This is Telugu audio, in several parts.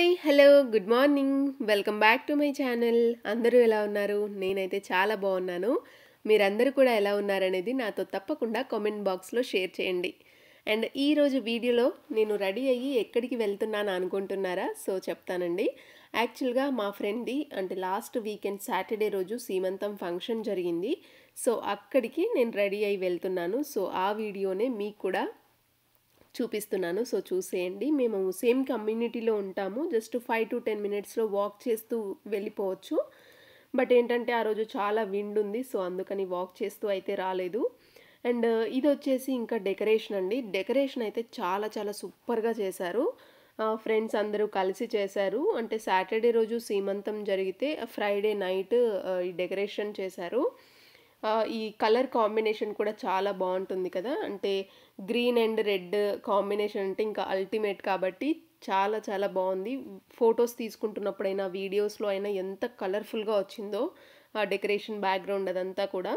Hi hello good morning welcome back to my channel అందరూ ఎలా ఉన్నారు నేనైతే చాలా బాగున్నాను మీరందరూ కూడా ఎలా ఉన్నారనేది నాతో తప్పకుండా కామెంట్ బాక్స్లో షేర్ చేయండి అండ్ ఈరోజు వీడియోలో నేను రెడీ అయ్యి ఎక్కడికి వెళ్తున్నాను అనుకుంటున్నారా సో చెప్తానండి యాక్చువల్గా మా ఫ్రెండ్ది అంటే లాస్ట్ వీకెండ్ సాటర్డే రోజు సీమంతం ఫంక్షన్ జరిగింది సో అక్కడికి నేను రెడీ అయ్యి వెళ్తున్నాను సో ఆ వీడియోనే మీకు కూడా చూపిస్తున్నాను సో చూసేయండి మేము సేమ్ కమ్యూనిటీలో ఉంటాము జస్ట్ ఫైవ్ టు టెన్ మినిట్స్లో వాక్ చేస్తూ వెళ్ళిపోవచ్చు బట్ ఏంటంటే ఆ రోజు చాలా విండ్ ఉంది సో అందుకని వాక్ చేస్తూ అయితే రాలేదు అండ్ ఇది వచ్చేసి ఇంకా డెకరేషన్ అండి డెకరేషన్ అయితే చాలా చాలా సూపర్గా చేశారు ఫ్రెండ్స్ అందరూ కలిసి చేశారు అంటే సాటర్డే రోజు సీమంతం జరిగితే ఫ్రైడే నైట్ ఈ డెకరేషన్ చేశారు ఈ కలర్ కాంబినేషన్ కూడా చాలా బాగుంటుంది కదా అంటే గ్రీన్ అండ్ రెడ్ కాంబినేషన్ అంటే ఇంకా అల్టిమేట్ కాబట్టి చాలా చాలా బాగుంది ఫొటోస్ తీసుకుంటున్నప్పుడైనా వీడియోస్లో అయినా ఎంత కలర్ఫుల్గా వచ్చిందో ఆ డెకరేషన్ బ్యాక్గ్రౌండ్ అదంతా కూడా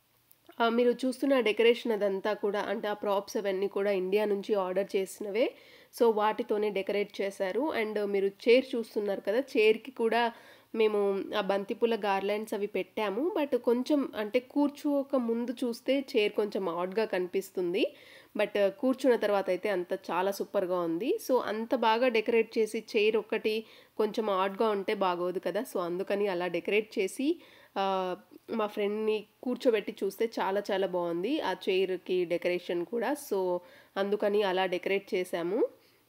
మీరు చూస్తున్న డెకరేషన్ అదంతా కూడా అంటే ఆ ప్రాప్స్ అవన్నీ కూడా ఇండియా నుంచి ఆర్డర్ చేసినవే సో వాటితోనే డెకరేట్ చేశారు అండ్ మీరు చైర్ చూస్తున్నారు కదా చైర్కి కూడా మేము ఆ బంతిపూల గార్లాండ్స్ అవి పెట్టాము బట్ కొంచెం అంటే కూర్చోక ముందు చూస్తే చైర్ కొంచెం ఆడ్గా కనిపిస్తుంది బట్ కూర్చున్న తర్వాత అయితే అంత చాలా సూపర్గా ఉంది సో అంత బాగా డెకరేట్ చేసి చైర్ ఒక్కటి కొంచెం ఆడ్గా ఉంటే బాగోదు కదా సో అందుకని అలా డెకరేట్ చేసి మా ఫ్రెండ్ని కూర్చోబెట్టి చూస్తే చాలా చాలా బాగుంది ఆ చైర్కి డెకరేషన్ కూడా సో అందుకని అలా డెకరేట్ చేశాము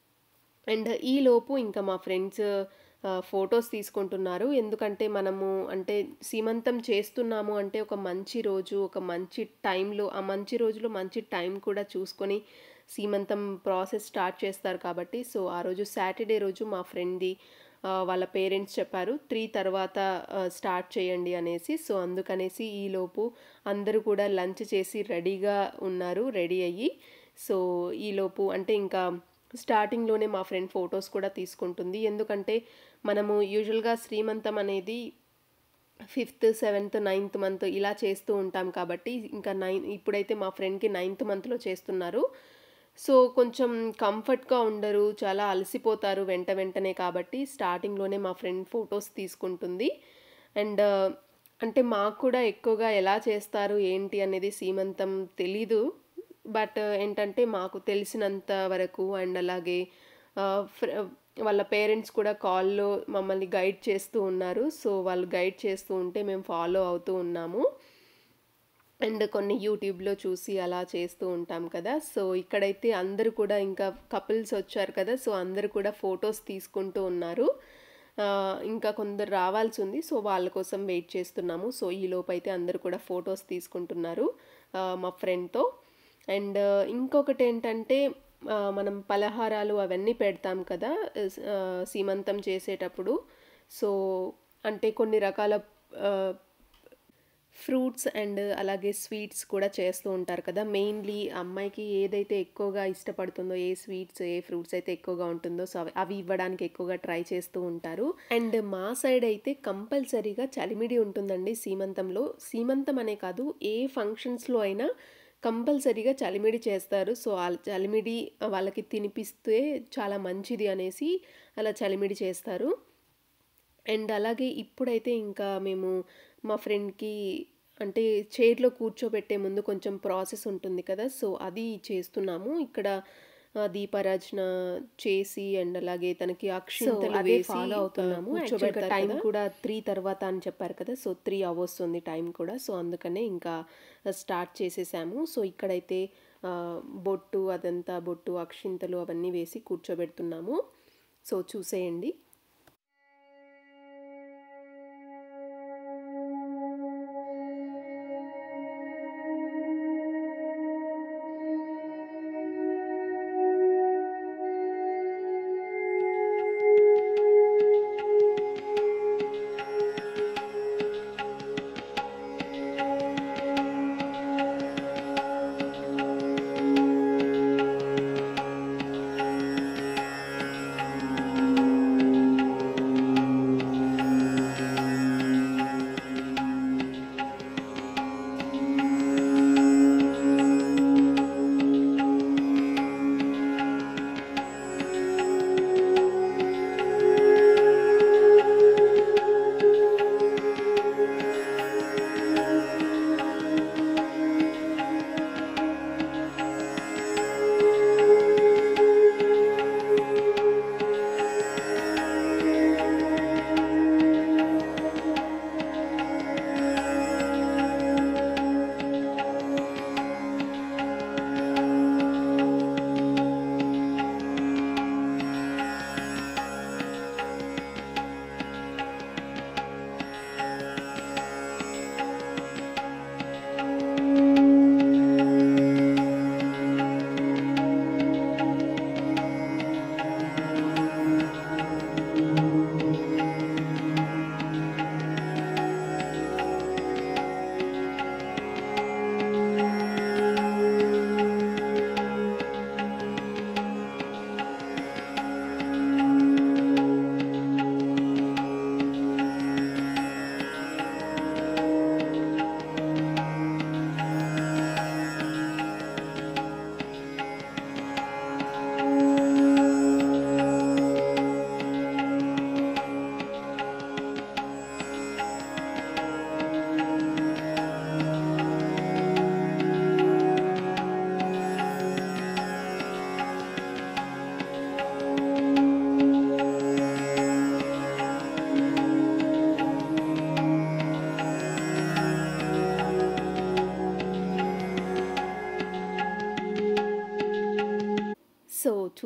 అండ్ ఈలోపు ఇంకా మా ఫ్రెండ్స్ ఫొటోస్ తీసుకుంటున్నారు ఎందుకంటే మనము అంటే సీమంతం చేస్తున్నాము అంటే ఒక మంచి రోజు ఒక మంచి టైంలో ఆ మంచి రోజులో మంచి టైం కూడా చూసుకొని సీమంతం ప్రాసెస్ స్టార్ట్ చేస్తారు కాబట్టి సో ఆ రోజు సాటర్డే రోజు మా ఫ్రెండ్ది వాళ్ళ పేరెంట్స్ చెప్పారు త్రీ తర్వాత స్టార్ట్ చేయండి అనేసి సో అందుకనేసి ఈలోపు అందరూ కూడా లంచ్ చేసి రెడీగా ఉన్నారు రెడీ అయ్యి సో ఈలోపు అంటే ఇంకా స్టార్టింగ్లోనే మా ఫ్రెండ్ ఫొటోస్ కూడా తీసుకుంటుంది ఎందుకంటే మనము యూజువల్గా శ్రీమంతం అనేది ఫిఫ్త్ సెవెంత్ నైన్త్ మంత్ ఇలా చేస్తూ ఉంటాం కాబట్టి ఇంకా నైన్ ఇప్పుడైతే మా ఫ్రెండ్కి నైన్త్ మంత్లో చేస్తున్నారు సో కొంచెం కంఫర్ట్గా ఉండరు చాలా అలసిపోతారు వెంట వెంటనే కాబట్టి స్టార్టింగ్లోనే మా ఫ్రెండ్ ఫొటోస్ తీసుకుంటుంది అండ్ అంటే మాకు కూడా ఎక్కువగా ఎలా చేస్తారు ఏంటి అనేది సీమంతం తెలీదు బట్ ఏంటంటే మాకు తెలిసినంత వరకు అండ్ అలాగే వాళ్ళ పేరెంట్స్ కూడా కాల్లో మమ్మల్ని గైడ్ చేస్తూ ఉన్నారు సో వాళ్ళు గైడ్ చేస్తూ ఉంటే మేము ఫాలో అవుతూ ఉన్నాము అండ్ కొన్ని యూట్యూబ్లో చూసి అలా చేస్తూ ఉంటాం కదా సో ఇక్కడైతే అందరూ కూడా ఇంకా కపుల్స్ వచ్చారు కదా సో అందరూ కూడా ఫొటోస్ తీసుకుంటూ ఉన్నారు ఇంకా కొందరు రావాల్సి ఉంది సో వాళ్ళ కోసం వెయిట్ చేస్తున్నాము సో ఈ లోపు అయితే అందరూ కూడా ఫొటోస్ తీసుకుంటున్నారు మా ఫ్రెండ్తో అండ్ ఇంకొకటి ఏంటంటే మనం పలహారాలు అవన్నీ పెడతాం కదా సీమంతం చేసేటప్పుడు సో అంటే కొన్ని రకాల ఫ్రూట్స్ అండ్ అలాగే స్వీట్స్ కూడా చేస్తూ ఉంటారు కదా మెయిన్లీ అమ్మాయికి ఏదైతే ఎక్కువగా ఇష్టపడుతుందో ఏ స్వీట్స్ ఏ ఫ్రూట్స్ అయితే ఎక్కువగా ఉంటుందో సో అవి ఇవ్వడానికి ఎక్కువగా ట్రై చేస్తూ ఉంటారు అండ్ మా సైడ్ అయితే కంపల్సరీగా చలిమిడి ఉంటుందండి సీమంతంలో సీమంతం అనే కాదు ఏ ఫంక్షన్స్లో అయినా కంపల్సరీగా చలిమిడి చేస్తారు సో ఆ చలిమిడి వాళ్ళకి తినిపిస్తే చాలా మంచిది అనేసి అలా చలిమిడి చేస్తారు అండ్ అలాగే ఇప్పుడైతే ఇంకా మేము మా ఫ్రెండ్కి అంటే చైర్లో కూర్చోబెట్టే ముందు కొంచెం ప్రాసెస్ ఉంటుంది కదా సో అది చేస్తున్నాము ఇక్కడ దీపారాజన చేసి అండ్ అలాగే తనకి అక్షింతలు అదే ఫాలో అవుతున్నాము టైం కూడా త్రీ తర్వాత అని చెప్పారు కదా సో త్రీ అవర్స్ ఉంది టైం కూడా సో అందుకనే ఇంకా స్టార్ట్ చేసేసాము సో ఇక్కడైతే బొట్టు అదంతా బొట్టు అక్షింతలు అవన్నీ వేసి కూర్చోబెడుతున్నాము సో చూసేయండి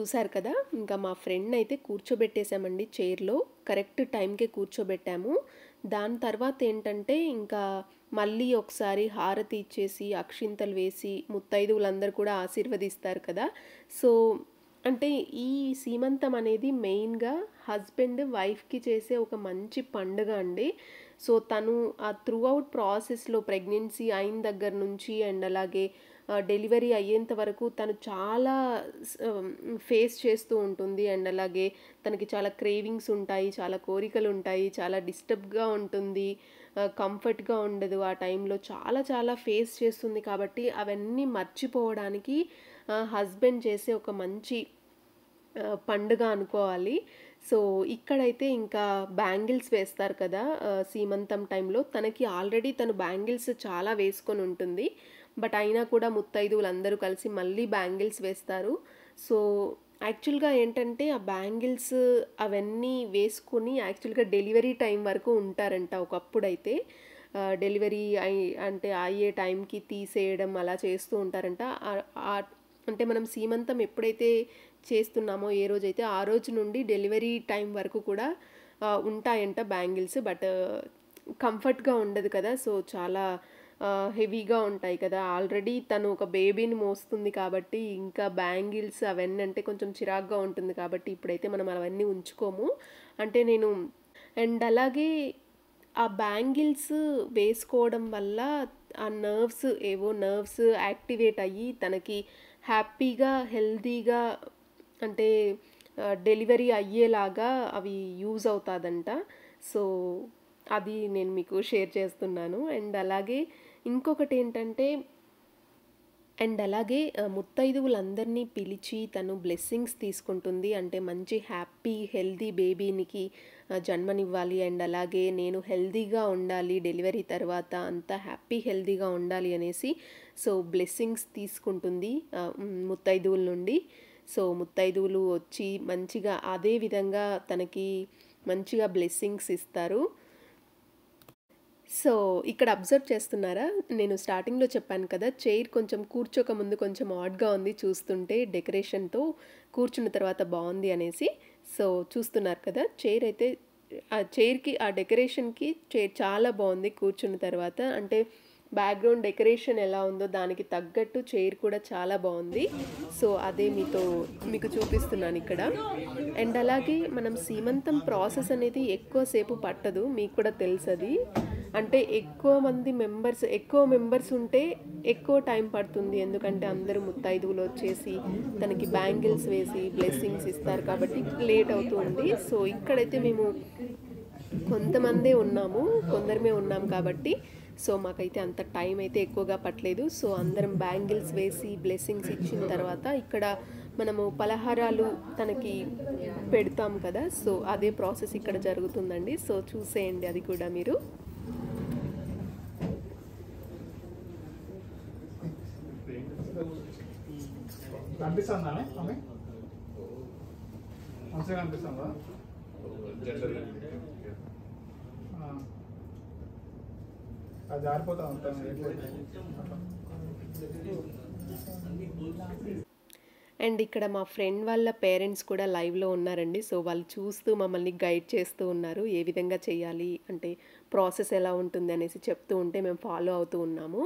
చూసారు కదా ఇంకా మా ఫ్రెండ్ అయితే కూర్చోబెట్టేశామండి చైర్లో కరెక్ట్ టైంకే కూర్చోబెట్టాము దాని తర్వాత ఏంటంటే ఇంకా మళ్ళీ ఒకసారి హారతి ఇచ్చేసి అక్షింతలు వేసి ముత్తైదువులందరూ కూడా ఆశీర్వదిస్తారు కదా సో అంటే ఈ సీమంతం అనేది మెయిన్గా హస్బెండ్ వైఫ్కి చేసే ఒక మంచి పండుగ అండి సో తను ఆ త్రూ అవుట్ ప్రాసెస్లో ప్రెగ్నెన్సీ అయిన దగ్గర నుంచి అండ్ అలాగే డెలివరీ అయ్యేంత వరకు తను చాలా ఫేస్ చేస్తూ ఉంటుంది అండ్ అలాగే తనకి చాలా క్రేవింగ్స్ ఉంటాయి చాలా కోరికలు ఉంటాయి చాలా డిస్టర్బ్గా ఉంటుంది కంఫర్ట్గా ఉండదు ఆ టైంలో చాలా చాలా ఫేస్ చేస్తుంది కాబట్టి అవన్నీ మర్చిపోవడానికి హస్బెండ్ చేసే ఒక మంచి పండుగ అనుకోవాలి సో ఇక్కడైతే ఇంకా బ్యాంగిల్స్ వేస్తారు కదా సీమంతం టైంలో తనకి ఆల్రెడీ తను బ్యాంగిల్స్ చాలా వేసుకొని ఉంటుంది బట్ అయినా కూడా ముత్తైదువులు అందరూ కలిసి మళ్ళీ బ్యాంగిల్స్ వేస్తారు సో యాక్చువల్గా ఏంటంటే ఆ బ్యాంగిల్స్ అవన్నీ వేసుకొని యాక్చువల్గా డెలివరీ టైం వరకు ఉంటారంట ఒకప్పుడైతే డెలివరీ అయి అంటే అయ్యే టైంకి తీసేయడం అలా చేస్తూ ఉంటారంట అంటే మనం సీమంతం ఎప్పుడైతే చేస్తున్నామో ఏ రోజైతే ఆ రోజు నుండి డెలివరీ టైం వరకు కూడా ఉంటాయంట బ్యాంగిల్స్ బట్ కంఫర్ట్గా ఉండదు కదా సో చాలా హెవీగా ఉంటాయి కదా ఆల్రెడీ తను ఒక బేబీని మోస్తుంది కాబట్టి ఇంకా బ్యాంగిల్స్ అవన్నీ అంటే కొంచెం చిరాగ్గా ఉంటుంది కాబట్టి ఇప్పుడైతే మనం అవన్నీ ఉంచుకోము అంటే నేను అండ్ అలాగే ఆ బ్యాంగిల్స్ వేసుకోవడం వల్ల ఆ నర్వ్స్ ఏవో నర్వ్స్ యాక్టివేట్ అయ్యి తనకి హ్యాపీగా హెల్తీగా అంటే డెలివరీ అయ్యేలాగా అవి యూజ్ అవుతుందంట సో అది నేను మీకు షేర్ చేస్తున్నాను అండ్ అలాగే ఇంకొకటి ఏంటంటే అండ్ అలాగే ముత్తైదువులందరినీ పిలిచి తను బ్లెస్సింగ్స్ తీసుకుంటుంది అంటే మంచి హ్యాపీ హెల్దీ బేబీనికి జన్మనివ్వాలి అండ్ అలాగే నేను హెల్దీగా ఉండాలి డెలివరీ తర్వాత అంతా హ్యాపీ హెల్దీగా ఉండాలి అనేసి సో బ్లెస్సింగ్స్ తీసుకుంటుంది ముత్తైదువుల నుండి సో ముత్తైదువులు వచ్చి మంచిగా అదే విధంగా తనకి మంచిగా బ్లెస్సింగ్స్ ఇస్తారు సో ఇక్కడ అబ్జర్వ్ చేస్తున్నారా నేను స్టార్టింగ్లో చెప్పాను కదా చైర్ కొంచెం కూర్చోక ముందు కొంచెం ఆడ్గా ఉంది చూస్తుంటే డెకరేషన్తో కూర్చున్న తర్వాత బాగుంది అనేసి సో చూస్తున్నారు కదా చైర్ అయితే ఆ చైర్కి ఆ డెకరేషన్కి చైర్ చాలా బాగుంది కూర్చున్న తర్వాత అంటే బ్యాక్గ్రౌండ్ డెకరేషన్ ఎలా ఉందో దానికి తగ్గట్టు చైర్ కూడా చాలా బాగుంది సో అదే మీతో మీకు చూపిస్తున్నాను ఇక్కడ అండ్ అలాగే మనం సీమంతం ప్రాసెస్ అనేది ఎక్కువసేపు పట్టదు మీకు కూడా తెలుసు అది అంటే ఎక్కువ మంది మెంబర్స్ ఎక్కువ మెంబర్స్ ఉంటే ఎక్కువ టైం పడుతుంది ఎందుకంటే అందరూ ముత్తైదువులు వచ్చేసి తనకి బ్యాంగిల్స్ వేసి బ్లెస్సింగ్స్ ఇస్తారు కాబట్టి లేట్ అవుతుంది సో ఇక్కడైతే మేము కొంతమందే ఉన్నాము కొందరమే ఉన్నాం కాబట్టి సో మాకైతే అంత టైం అయితే ఎక్కువగా పట్టలేదు సో అందరం బ్యాంగిల్స్ వేసి బ్లెస్సింగ్స్ ఇచ్చిన తర్వాత ఇక్కడ మనము పలహారాలు తనకి పెడతాం కదా సో అదే ప్రాసెస్ ఇక్కడ జరుగుతుందండి సో చూసేయండి అది కూడా మీరు కనిపిస్తుందా ఆమె మంచిగా కనిపిస్తుందా ఆ. అది జారిపోతా ఉంటాను అండ్ ఇక్కడ మా ఫ్రెండ్ వాళ్ళ పేరెంట్స్ కూడా లైవ్లో ఉన్నారండి సో వాళ్ళు చూస్తూ మమ్మల్ని గైడ్ చేస్తూ ఉన్నారు ఏ విధంగా చేయాలి అంటే ప్రాసెస్ ఎలా ఉంటుంది అనేసి చెప్తూ ఉంటే మేము ఫాలో అవుతూ ఉన్నాము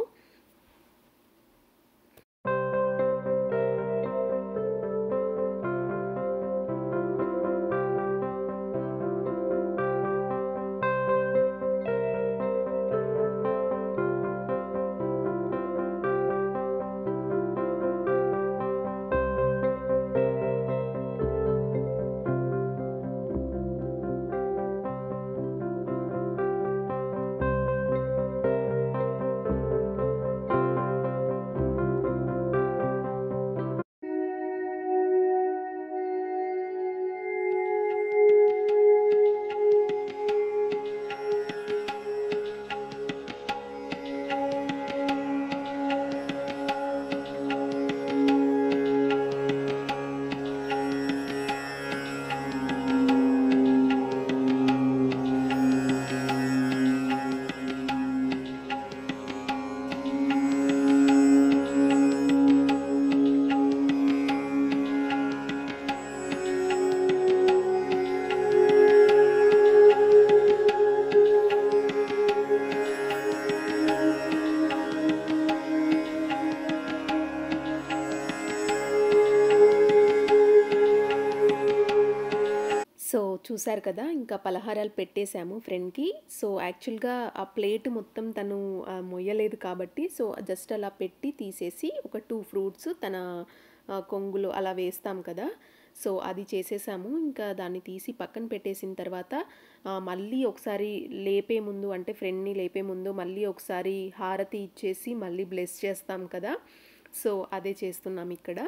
చూసారు కదా ఇంకా పలహారాలు పెట్టేశాము ఫ్రెండ్కి సో యాక్చువల్గా ఆ ప్లేట్ మొత్తం తను ఆ, మొయ్యలేదు కాబట్టి సో జస్ట్ అలా పెట్టి తీసేసి ఒక టూ ఫ్రూట్స్ తన ఆ, కొంగులో అలా వేస్తాం కదా సో అది చేసేసాము ఇంకా దాన్ని తీసి పక్కన పెట్టేసిన తర్వాత ఆ, మళ్ళీ ఒకసారి లేపే ముందు అంటే ఫ్రెండ్ని లేపే ముందు మళ్ళీ ఒకసారి హారతి ఇచ్చేసి మళ్ళీ బ్లెస్ చేస్తాం కదా సో అదే చేస్తున్నాం ఇక్కడ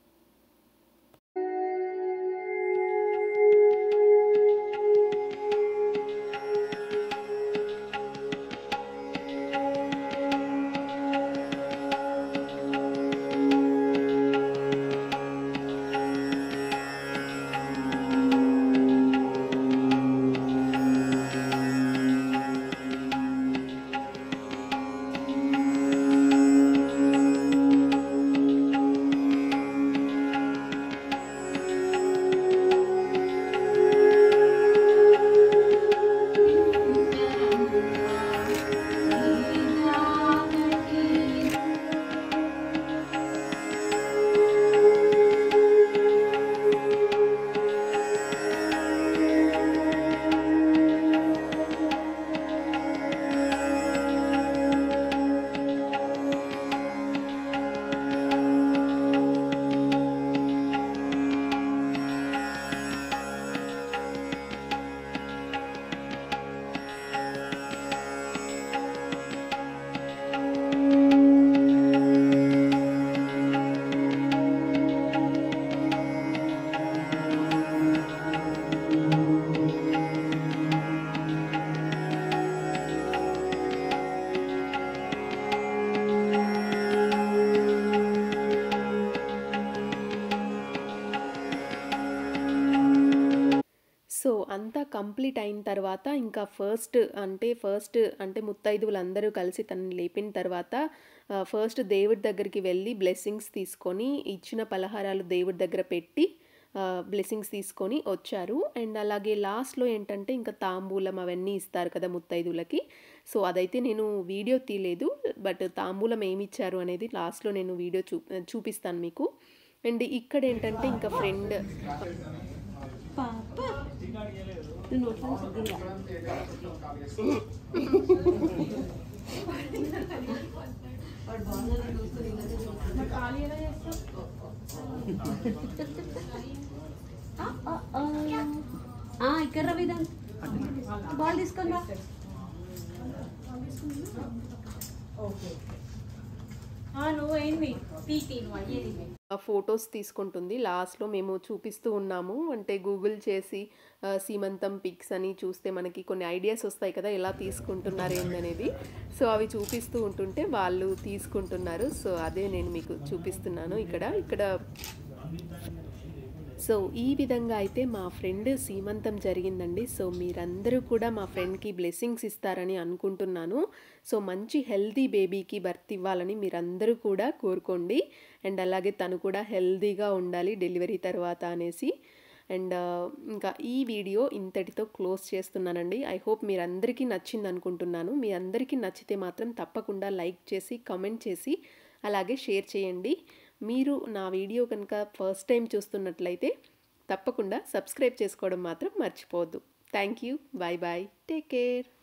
సో అంతా కంప్లీట్ అయిన తర్వాత ఇంకా ఫస్ట్ అంటే ఫస్ట్ అంటే ముత్తైదువులు అందరూ కలిసి తనని లేపిన తర్వాత ఆ, ఫస్ట్ దేవుడి దగ్గరికి వెళ్ళి బ్లెస్సింగ్స్ తీసుకొని ఇచ్చిన పలహారాలు దేవుడి దగ్గర పెట్టి బ్లెస్సింగ్స్ తీసుకొని వచ్చారు అండ్ అలాగే లాస్ట్లో ఏంటంటే ఇంకా తాంబూలం అవన్నీ ఇస్తారు కదా ముత్తైదువులకి సో అదైతే నేను వీడియో తీయలేదు బట్ తాంబూలం ఏమి ఇచ్చారు అనేది లాస్ట్లో నేను వీడియో చూ చూపిస్తాను మీకు అండ్ ఇక్కడ ఏంటంటే ఇంకా ఫ్రెండ్ పాప నువ్వు నోట్స్ సిగ్గుగా వాడు బాగుందని చూసుకొని ఇంకా చూసుకొని. ఆ, ఆ, ఆ. ఆ, ఇక్కడ రా విధాన్ బాల్ తీసుకొని రా నువ్వేంది పీటీ నువ్వు అయ్యేది ఫొటోస్ తీసుకుంటుంది లాస్ట్లో మేము చూపిస్తూ ఉన్నాము అంటే గూగుల్ చేసి ఆ, సీమంతం పిక్స్ అని చూస్తే మనకి కొన్ని ఐడియాస్ వస్తాయి కదా ఎలా తీసుకుంటున్నారు ఏందనేది సో అవి చూపిస్తూ ఉంటుంటే వాళ్ళు తీసుకుంటున్నారు సో అదే నేను మీకు చూపిస్తున్నాను ఇక్కడ ఇక్కడ సో ఈ విధంగా అయితే మా ఫ్రెండ్ సీమంతం జరిగిందండి సో మీరందరూ కూడా మా ఫ్రెండ్కి బ్లెస్సింగ్స్ ఇస్తారని అనుకుంటున్నాను సో మంచి హెల్తీ బేబీకి బర్త్ ఇవ్వాలని మీరందరూ కూడా కోరుకోండి అండ్ అలాగే తను కూడా హెల్తీగా ఉండాలి డెలివరీ తర్వాత అనేసి అండ్ ఇంకా ఈ వీడియో ఇంతటితో క్లోజ్ చేస్తున్నానండి ఐ హోప్ మీరందరికీ నచ్చింది అనుకుంటున్నాను మీ అందరికీ నచ్చితే మాత్రం తప్పకుండా లైక్ చేసి కామెంట్ చేసి అలాగే షేర్ చేయండి మీరు నా వీడియో కనుక ఫస్ట్ టైం చూస్తున్నట్లయితే తప్పకుండా సబ్స్క్రైబ్ చేసుకోవడం మాత్రం మర్చిపోవద్దు thank you bye bye take care